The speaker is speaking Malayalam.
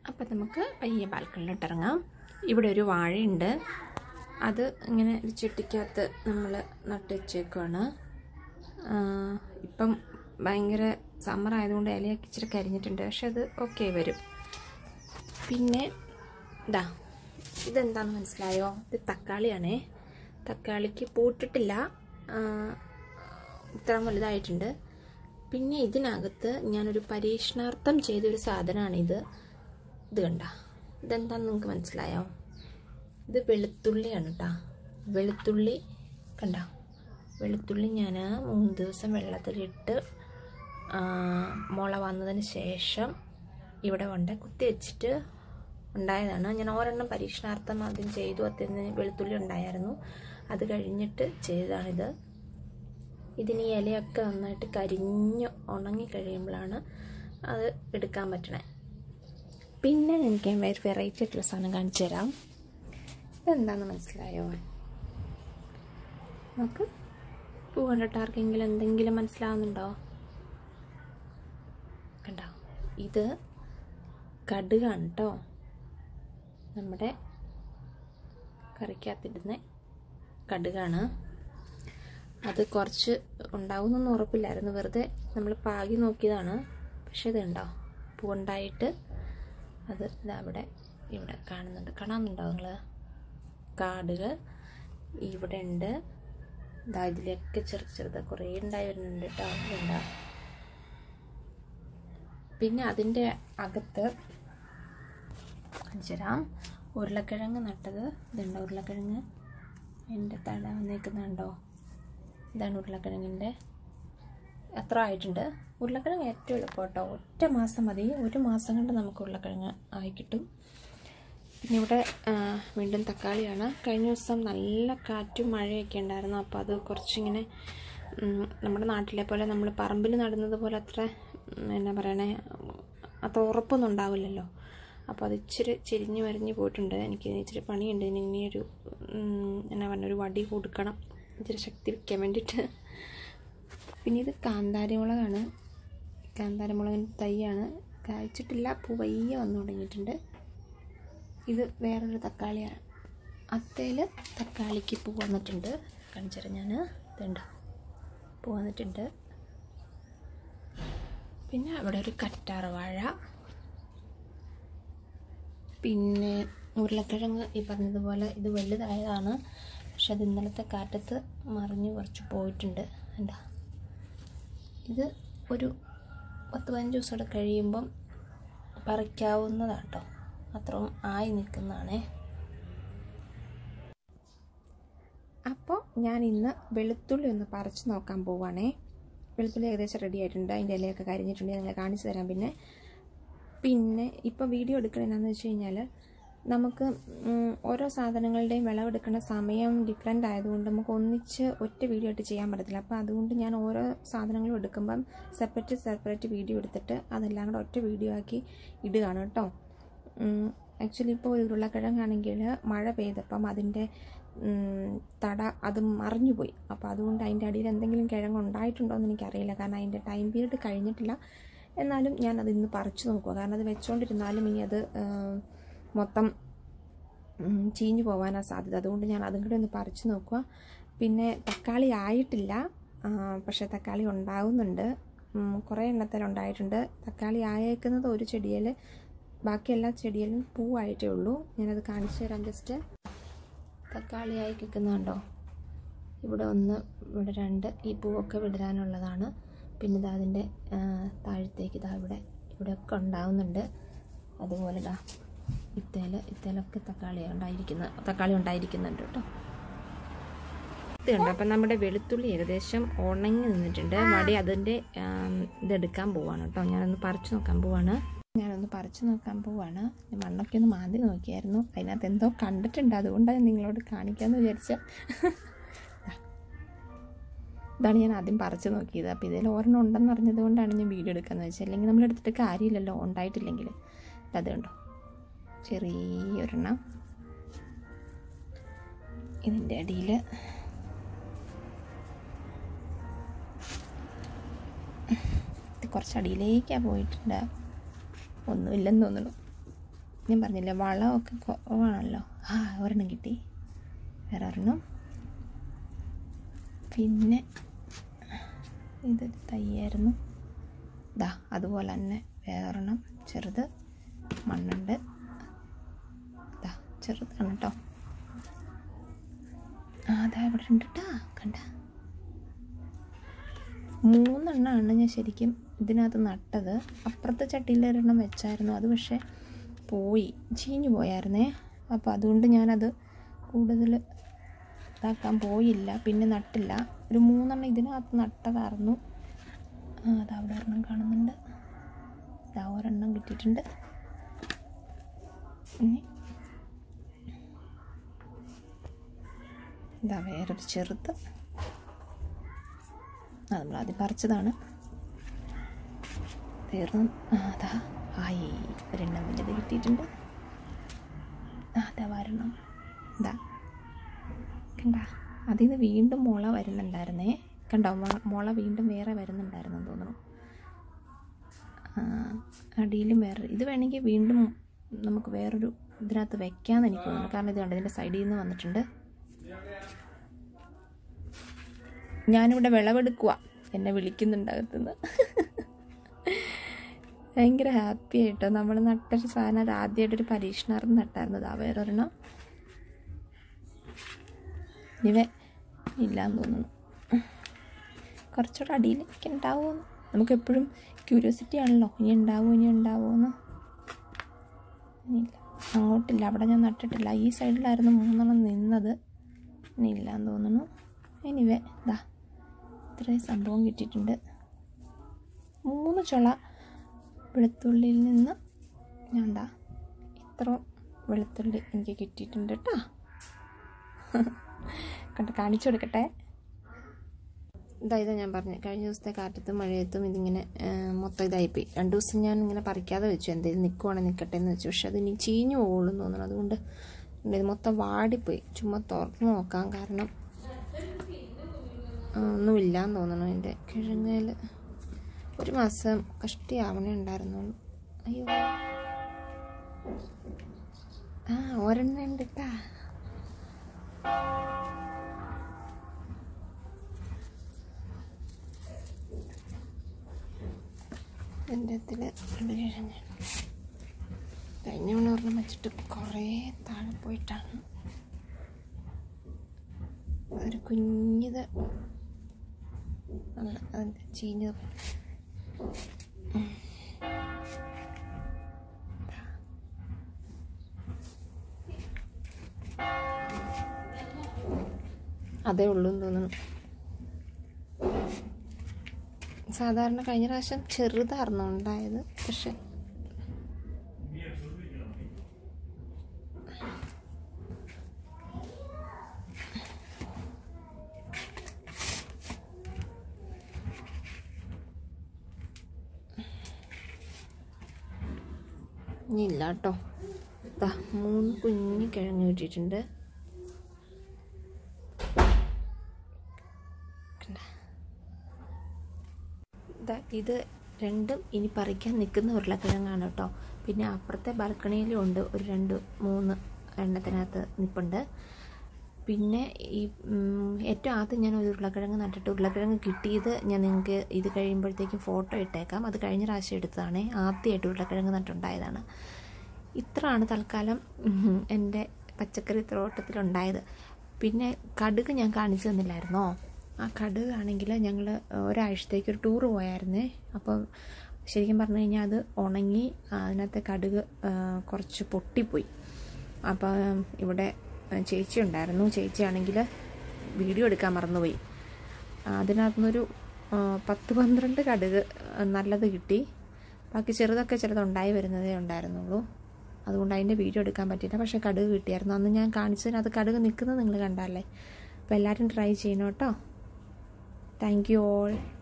അപ്പം നമുക്ക് പയ്യെ ബാൽക്കണിലോട്ട് ഇറങ്ങാം ഇവിടെ ഒരു വാഴയുണ്ട് അത് ഇങ്ങനെ ഒരു ചെട്ടിക്കകത്ത് നമ്മൾ നട്ട് വെച്ചേക്കുവാണ് ആ, ഇപ്പം ഭയങ്കര സമ്മർ ആയതുകൊണ്ട് ഇലയൊക്കെ ഇച്ചിരി കരിഞ്ഞിട്ടുണ്ട് പക്ഷെ അത് ഓക്കെ വരും പിന്നെ ഇതാ ഇതെന്താണെന്ന് മനസ്സിലായോ ഇത് തക്കാളിയാണേ തക്കാളിക്ക് പൂട്ടിട്ടില്ല ആ, ഇത്ര വലുതായിട്ടുണ്ട് പിന്നെ ഇതിനകത്ത് ഞാനൊരു പരീക്ഷണാർത്ഥം ചെയ്തൊരു സാധനമാണിത് ഇത് കണ്ട ഇതെന്താന്ന് നിങ്ങൾക്ക് മനസ്സിലായോ ഇത് വെളുത്തുള്ളിയാണ് കേട്ടോ വെളുത്തുള്ളി കണ്ട വെളുത്തുള്ളി ഞാൻ മൂന്ന് ദിവസം വെള്ളത്തിലിട്ട് ആ, മുള വന്നതിന് ശേഷം ഇവിടെ കൊണ്ട് കുത്തി വെച്ചിട്ട് ഉണ്ടായതാണ് ഞാൻ ഒരെണ്ണം പരീക്ഷണാർത്ഥം ആദ്യം ചെയ്തു അതിന് വെളുത്തുള്ളി ഉണ്ടായിരുന്നു അത് കഴിഞ്ഞിട്ട് ചെയ്തതാണിത് ഇതിന് ഈ ഇലയൊക്കെ നന്നായിട്ട് കരിഞ്ഞ് ഉണങ്ങി കഴിയുമ്പോഴാണ് അത് എടുക്കാൻ പറ്റണേ പിന്നെ എനിക്ക് വേറെ വെറൈറ്റി ആയിട്ടുള്ള സാധനം കാണിച്ചു തരാം ഇതെന്താണെന്ന് മനസ്സിലായോ നമുക്ക് പൂ കണ്ടിട്ട് ആർക്കെങ്കിലും എന്തെങ്കിലും മനസ്സിലാവുന്നുണ്ടോ കണ്ടോ ഇത് കടുകാണ് കേട്ടോ നമ്മുടെ കറിക്കകത്തിടുന്ന കടുകാണ് അത് കുറച്ച് ഉണ്ടാവുമെന്നൊന്നും ഉറപ്പില്ലായിരുന്നു വെറുതെ നമ്മൾ പാകി നോക്കിയതാണ് പക്ഷെ ഇതുണ്ടോ പൂവുണ്ടായിട്ട് അത് ഇതാ ഇവിടെ ഇവിടെ കാണുന്നുണ്ട് കാണാമെന്നുണ്ടോ നിങ്ങൾ കാടുകൾ ഇവിടെ ഉണ്ട് ഇതാ ഇതിലൊക്കെ ചെറുത് ചെറുത് കുറേ ഉണ്ടായി വരുന്നുണ്ട് കേട്ടോ ഇതുണ്ടോ പിന്നെ അതിൻ്റെ അകത്ത് കാണിച്ചുതരാം ഉരുളക്കിഴങ്ങ് നട്ടത് ഇതുണ്ട് ഉരുളക്കിഴങ്ങ് എൻ്റെ തട വന്നേക്കുന്നുണ്ടോ ഇതാണ് ഉരുളക്കിഴങ്ങിൻ്റെ എത്ര ആയിട്ടുണ്ട് ഉരുളക്കിഴങ്ങ് ഏറ്റവും എളുപ്പം കേട്ടോ ഒറ്റ മാസം മതി ഒരു മാസം കൊണ്ട് നമുക്ക് ഉരുളക്കിഴങ്ങ് ആയി കിട്ടും പിന്നെ ഇവിടെ ആ, വീണ്ടും തക്കാളിയാണ് കഴിഞ്ഞ ദിവസം നല്ല കാറ്റും മഴയൊക്കെ ഉണ്ടായിരുന്നു അപ്പോൾ അത് കുറച്ചിങ്ങനെ ഉം, നമ്മുടെ നാട്ടിലെ പോലെ നമ്മൾ പറമ്പിൽ നടുന്നത് പോലെ അത്ര ഉം, എന്നാ പറയണേ അത്ര ഉറപ്പൊന്നും ഉണ്ടാവില്ലല്ലോ അപ്പോൾ അത് ഇച്ചിരി ചെരിഞ്ഞ് വരഞ്ഞ് പോയിട്ടുണ്ട് എനിക്ക് ഇച്ചിരി പണിയുണ്ട് ഇതിന് ഇനി ഒരു ഉം, എന്നാ പറഞ്ഞ ഒരു വടി കൊടുക്കണം ഇച്ചിരി ശക്തി വയ്ക്കാൻ വേണ്ടിയിട്ട് പിന്നെ ഇത് കാന്താരി മുളകാണ് കാന്താരി മുളകിൻ്റെ തൈയാണ് കായ്ച്ചിട്ടില്ല പൂ പയ്യെ വന്നു തുടങ്ങിയിട്ടുണ്ട് ഇത് വേറൊരു തക്കാളിയാണ് അത്തേൽ തക്കാളിക്ക് പൂ വന്നിട്ടുണ്ട് കാണിച്ചത് ഞാൻ ഇതുണ്ട് പൂ വന്നിട്ടുണ്ട് പിന്നെ അവിടെ ഒരു കറ്റാർ വാഴ പിന്നെ ഉരുളക്കിഴങ്ങ് ഈ പറഞ്ഞതുപോലെ ഇത് വലുതായതാണ് പക്ഷെ അത് ഇന്നലത്തെ കാറ്റത്ത് മറിഞ്ഞ് കുറച്ച് പോയിട്ടുണ്ട് എന്താ ഇത് ഒരു പത്ത് പതിനഞ്ച് ദിവസം കൂടെ കഴിയുമ്പം പറിക്കാവുന്നതാണ് കേട്ടോ അത്രയും ആയി നിൽക്കുന്നതാണേ അപ്പോൾ ഞാൻ ഇന്ന് വെളുത്തുള്ളി ഒന്ന് പറിച്ച് നോക്കാൻ പോവുകയാണേ വെളുത്തുള്ളി ഏകദേശം റെഡി ആയിട്ടുണ്ട് അതിൻ്റെ ഇലയൊക്കെ കരിഞ്ഞിട്ടുണ്ട് നിങ്ങളെ കാണിച്ചു തരാം പിന്നെ പിന്നെ ഇപ്പോൾ വീഡിയോ എടുക്കണമെന്നു വെച്ച് കഴിഞ്ഞാൽ നമുക്ക് ഉം, ഓരോ സാധനങ്ങളുടെയും വിളവെടുക്കുന്ന സമയം ഡിഫറെൻ്റ് ആയതുകൊണ്ട് നമുക്ക് ഒന്നിച്ച് ഒറ്റ വീഡിയോ ആയിട്ട് ചെയ്യാൻ പറ്റത്തില്ല അപ്പോൾ അതുകൊണ്ട് ഞാൻ ഓരോ സാധനങ്ങളും എടുക്കുമ്പം സെപ്പറേറ്റ് സെപ്പറേറ്റ് വീഡിയോ എടുത്തിട്ട് അതെല്ലാം കൂടെ ഒറ്റ വീഡിയോ ആക്കി ഇടുകയാണ് കേട്ടോ ആക്ച്വലി ഇപ്പോൾ ഒരു ഉരുളക്കിഴങ്ങാണെങ്കിൽ മഴ പെയ്തപ്പം അതിൻ്റെ ഉം, തട അത് മറിഞ്ഞു പോയി അപ്പോൾ അതുകൊണ്ട് അതിൻ്റെ അടിയിൽ എന്തെങ്കിലും കിഴങ്ങ് ഉണ്ടായിട്ടുണ്ടോ എന്ന് എനിക്കറിയില്ല കാരണം അതിൻ്റെ ടൈം പീരീഡ് കഴിഞ്ഞിട്ടില്ല എന്നാലും ഞാൻ അത് ഇന്ന് പറിച്ചു നോക്കുക കാരണം അത് വെച്ചുകൊണ്ടിരുന്നാലും ഇനി അത് ആ, മൊത്തം ഉം, ചീഞ്ഞു പോകാനാണ് സാധ്യത അതുകൊണ്ട് ഞാൻ അതും കൂടെ ഒന്ന് പറിച്ചു നോക്കുക പിന്നെ തക്കാളി ആയിട്ടില്ല ആ, പക്ഷേ തക്കാളി ഉണ്ടാകുന്നുണ്ട് ഉം, കുറേ എണ്ണത്തിൽ ഉണ്ടായിട്ടുണ്ട് തക്കാളി ആയേക്കുന്നത് ഒരു ചെടിയിൽ ബാക്കി എല്ലാ ചെടിയിലും പൂവായിട്ടേ ഉള്ളൂ ഞാനത് കാണിച്ചു തരാം ജസ്റ്റ് തക്കാളി ആയി കിട്ടുന്നുണ്ടോ ഇവിടെ ഒന്ന് ഇവിടെ രണ്ട് ഈ പൂവൊക്കെ വിടരാനുള്ളതാണ് പിന്നെ ഇതാ അതിൻ്റെ ആ, താഴത്തേക്ക് ഇതാ ഇവിടെ ഇവിടെയൊക്കെ ഉണ്ടാവുന്നുണ്ട് അതുപോലെ ഇതാ ഇത്തേല് ഇത്തേലൊക്കെ തക്കാളി ഉണ്ടായിരിക്കുന്ന തക്കാളി ഉണ്ടായിരിക്കുന്നുണ്ട് കേട്ടോ ഇത് കണ്ടോ അപ്പം നമ്മുടെ വെളുത്തുള്ളി ഏകദേശം ഉണങ്ങി നിന്നിട്ടുണ്ട് മടി അതിൻ്റെ ആം, ഇതെടുക്കാൻ പോവാണ് കേട്ടോ ഞാനൊന്ന് പറിച്ചു നോക്കാൻ പോവാണ് ഞാനൊന്ന് പറിച്ചു നോക്കാൻ പോവാണ് ഞാൻ മണ്ണൊക്കെ ഒന്ന് മാന്തി നോക്കിയായിരുന്നു അതിനകത്ത് എന്തോ കണ്ടിട്ടുണ്ട് അതുകൊണ്ടാണ് ഞാൻ നിങ്ങളോട് കാണിക്കാമെന്ന് വിചാരിച്ച ഇതാണ് ഞാൻ ആദ്യം പറിച്ചു നോക്കിയത് അപ്പോൾ ഇതിൽ ഒരെണ്ണം ഉണ്ടെന്ന് അറിഞ്ഞത് കൊണ്ടാണ് ഞാൻ വീഡിയോ എടുക്കാമെന്ന് വെച്ചാൽ അല്ലെങ്കിൽ നമ്മൾ എടുത്തിട്ട് കാര്യമില്ലല്ലോ ഉണ്ടായിട്ടില്ലെങ്കിൽ അത് കണ്ടോ ചെറിയൊരെണ്ണം ഇതിൻ്റെ അടിയിൽ ഇത് കുറച്ച് അടിയിലേക്കാണ് പോയിട്ടുണ്ട് ഒന്നുമില്ലെന്ന് തോന്നുന്നു ഞാൻ പറഞ്ഞില്ലേ വളമൊക്കെ കുറവാണല്ലോ ആ ഒരെണ്ണം കിട്ടി വേറെ ഒരെണ്ണം പിന്നെ ഇതൊരു തയ്യായിരുന്നു ദാ അതുപോലെ തന്നെ വേറെണ്ണം ചെറുത് മണ്ണുണ്ട് ദാ ചെറുതാണ് കേട്ടോ ആ അതാ ഇവിടെ ഉണ്ട് കേട്ടാ കണ്ട മൂന്നെണ്ണമാണ് ഞാൻ ശരിക്കും ഇതിനകത്ത് നട്ടത് അപ്പുറത്തെ ചട്ടിയിൽ ഒരെണ്ണം വെച്ചായിരുന്നു അത് പക്ഷേ പോയി ചീഞ്ഞു പോയായിരുന്നേ അപ്പോൾ അതുകൊണ്ട് ഞാനത് കൂടുതൽ ഇതാക്കാൻ പോയില്ല പിന്നെ നട്ടില്ല ഒരു മൂന്നെണ്ണം ഇതിനകത്ത് നട്ടതായിരുന്നു ആ അത് അവിടെ ഒരെണ്ണം കാണുന്നുണ്ട് ഇതാ ഒരെണ്ണം കിട്ടിയിട്ടുണ്ട് ഇനി ഇതാ വേറൊരു ചെറുത് അത് നമ്മൾ ആദ്യം പറിച്ചതാണ് തീർന്നു ആ, അതാ ആയി ഒരെണ്ണം വലുത് കിട്ടിയിട്ടുണ്ട് ആ, അതാ വരണം ഇതാ കണ്ട അതിൽ നിന്ന് വീണ്ടും മുള വരുന്നുണ്ടായിരുന്നേ കണ്ടോ മൊ- മുള വീണ്ടും വേറെ വരുന്നുണ്ടായിരുന്നു എന്ന് തോന്നുന്നു ആ, അടിയിലും വേറെ ഇത് വേണമെങ്കിൽ വീണ്ടും നമുക്ക് വേറൊരു ഇതിനകത്ത് വെക്കാമെന്ന് എനിക്ക് തോന്നുന്നു കാരണം ഇത് കണ്ടോ ഇതിൻ്റെ സൈഡിൽ നിന്ന് വന്നിട്ടുണ്ട് ഞാനിവിടെ വിളവെടുക്കുക എന്നെ വിളിക്കുന്നുണ്ട് അകത്തുനിന്ന് ഭയങ്കര ഹാപ്പി ആയിട്ടോ നമ്മൾ നട്ടൊരു സാധനം അത് ആദ്യമായിട്ടൊരു പരീക്ഷണാർത്ഥം നട്ടായിരുന്നു ഇതാ വേറൊരെണ്ണം ഇവ ഇല്ലാന്ന് തോന്നുന്നു കുറച്ചുകൂടെ അടിയിലേക്ക് ഉണ്ടാവുമെന്ന് നമുക്ക് എപ്പോഴും ക്യൂരിയോസിറ്റി ആണല്ലോ ഇനി ഉണ്ടാവുമോ ഇനി ഉണ്ടാവുമോ ഇനിയില്ല അങ്ങോട്ടില്ല അവിടെ ഞാൻ നട്ടിട്ടില്ല ഈ സൈഡിലായിരുന്നു മൂന്നെണ്ണം നിന്നത് ഇനി ഇല്ലാന്ന് തോന്നുന്നു എനിവേ ഇതാ ഇത്രയും സംഭവം കിട്ടിയിട്ടുണ്ട് മൂന്ന് ചുള വെളുത്തുള്ളിയിൽ നിന്ന് ഞാൻ എന്താ ഇത്ര വെളുത്തുള്ളി എനിക്ക് കിട്ടിയിട്ടുണ്ട് കേട്ടോ കണ്ട് കാണിച്ചു കൊടുക്കട്ടെ ഇതാ ഇതാ ഞാൻ പറഞ്ഞു കഴിഞ്ഞ ദിവസത്തെ കാറ്റത്തും മഴയത്തും ഇതിങ്ങനെ ആ, മൊത്തം ഇതായിപ്പോയി രണ്ട് ദിവസം ഞാൻ ഇങ്ങനെ പറിക്കാതെ വെച്ചു എന്തെങ്കിലും നിൽക്കുവാണെങ്കിൽ നിൽക്കട്ടെ എന്ന് വെച്ചു പക്ഷെ അത് ഇനി ചീഞ്ഞു പോകുള്ളൂ എന്ന് തോന്നുന്നു അതുകൊണ്ട് ഇത് മൊത്തം വാടിപ്പോയി ചുമ്മാ തുറന്ന് നോക്കാം കാരണം ആ, ഒന്നുമില്ലാന്ന് തോന്നുന്നു എൻ്റെ കിഴങ്ങയിൽ ഒരു മാസം കഷ്ടിയാവണേ ഉണ്ടായിരുന്നുള്ളൂ അയ്യോ ആ ഒരെണ്ണം ഉണ്ട് കേട്ടാ എൻ്റെ ഇതിൽ രണ്ട് കിഴങ്ങ് കഴിഞ്ഞ തവണ ഒരെണ്ണം വെച്ചിട്ട് കുറേ താഴെ പോയിട്ടാണ് ഒരു കുഞ്ഞത് അല്ല അതിൻ്റെ ചീഞ്ഞത് അതേ ഉള്ളൂ എന്ന് തോന്നുന്നു സാധാരണ കഴിഞ്ഞ പ്രാവശ്യം ചെറുതായിരുന്നു ഉണ്ടായത് പക്ഷെ ഇനി ഇല്ല കേട്ടോ ദാ മൂന്ന് കുഞ്ഞ് കിഴങ്ങ് കിട്ടിയിട്ടുണ്ട് കണ്ട ദാ ഇത് രണ്ടും ഇനി പറിക്കാൻ നിൽക്കുന്ന ഉരുളക്കിഴങ്ങാണ് കേട്ടോ പിന്നെ അപ്പുറത്തെ ബാൽക്കണിയിലും ഉണ്ട് ഒരു രണ്ട് മൂന്ന് എണ്ണത്തിനകത്ത് നിൽപ്പുണ്ട് പിന്നെ ഈ ഉം, ഏറ്റവും ആദ്യം ഞാൻ ഒരു ഉരുളക്കിഴങ്ങ് നട്ടിട്ട് ഉരുളക്കിഴങ്ങ് കിട്ടിയത് ഞാൻ നിങ്ങൾക്ക് ഇത് കഴിയുമ്പോഴത്തേക്കും ഫോട്ടോ ഇട്ടേക്കാം അത് കഴിഞ്ഞ പ്രാവശ്യം എടുത്തതാണേ ആദ്യമായിട്ട് ഉരുളക്കിഴങ്ങ് നട്ടുണ്ടായതാണ് ഇത്രയാണ് തൽക്കാലം ഉം, എൻ്റെ പച്ചക്കറി തോട്ടത്തിലുണ്ടായത് പിന്നെ കടുക് ഞാൻ കാണിച്ചു തന്നില്ലായിരുന്നോ ആ കടുക് ആണെങ്കിൽ ഞങ്ങൾ ഒരാഴ്ചത്തേക്ക് ഒരു ടൂറ് പോയായിരുന്നേ അപ്പോൾ ശരിക്കും പറഞ്ഞു കഴിഞ്ഞാൽ അത് ഉണങ്ങി അതിനകത്തെ കടുക് ആ, കുറച്ച് പൊട്ടിപ്പോയി അപ്പോൾ ഇവിടെ ചേച്ചി ഉണ്ടായിരുന്നു ചേച്ചിയാണെങ്കിൽ വീഡിയോ എടുക്കാൻ മറന്നുപോയി അതിനകത്തുനിന്നൊരു ആ, പത്ത് പന്ത്രണ്ട് കടുക് നല്ലത് കിട്ടി ബാക്കി ചെറുതൊക്കെ ചിലത് ഉണ്ടായി വരുന്നതേ ഉണ്ടായിരുന്നുള്ളൂ അതുകൊണ്ട് അതിൻ്റെ വീഡിയോ എടുക്കാൻ പറ്റിയില്ല പക്ഷേ കടുക് കിട്ടിയായിരുന്നു അന്ന് ഞാൻ കാണിച്ചതിനകത്ത് കടുക് നിൽക്കുന്നത് നിങ്ങൾ കണ്ടല്ലേ അപ്പോൾ എല്ലാവരും ട്രൈ ചെയ്യണം കേട്ടോ താങ്ക് യു ഓൾ